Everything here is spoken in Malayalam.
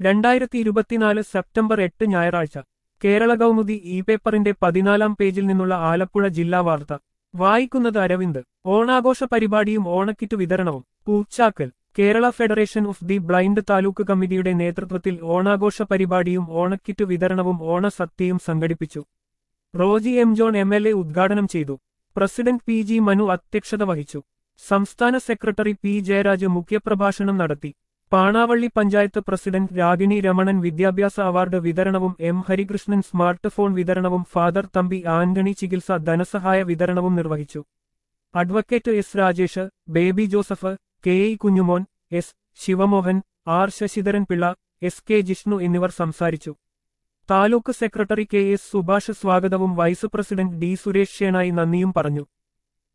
രണ്ടായിരത്തി ഇരുപത്തിനാല് സെപ്റ്റംബർ എട്ട് ഞായറാഴ്ച കേരള കൗമുദി ഇ പേപ്പറിന്റെ പതിനാലാം പേജിൽ നിന്നുള്ള ആലപ്പുഴ ജില്ലാ വാർത്ത വായിക്കുന്നത് അരവിന്ദ് ഓണാഘോഷ പരിപാടിയും ഓണക്കിറ്റ് വിതരണവും Poochakkal Kerala federation of the blind taluk കമ്മിറ്റിയുടെ നേതൃത്വത്തിൽ ഓണാഘോഷ പരിപാടിയും ഓണക്കിറ്റ് വിതരണവും ഓണസദ്യയും സംഘടിപ്പിച്ചു Roji M John M L A ഉദ്ഘാടനം ചെയ്തു പ്രസിഡന്റ് പി ജി മനു അധ്യക്ഷത വഹിച്ചു സംസ്ഥാന സെക്രട്ടറി പി ജയരാജ് മുഖ്യപ്രഭാഷണം നടത്തി പാണാവള്ളി പഞ്ചായത്ത് പ്രസിഡന്റ് രാഗിണി രമണൻ വിദ്യാഭ്യാസ അവാർഡ് വിതരണവും എം ഹരികൃഷ്ണൻ സ്മാർട്ട് ഫോൺ വിതരണവും ഫാദർ തമ്പി ആന്റണി ചികിത്സ ധനസഹായ വിതരണവും നിർവഹിച്ചു advocate S Rajesh Baby Joseph K E Kunjumon S Sivamohan R Sasidharan Pillai S K Jishnu എന്നിവർ സംസാരിച്ചു taluk secretary K S Subhash സ്വാഗതവും vice president D Suresh Shenoy നന്ദിയും പറഞ്ഞു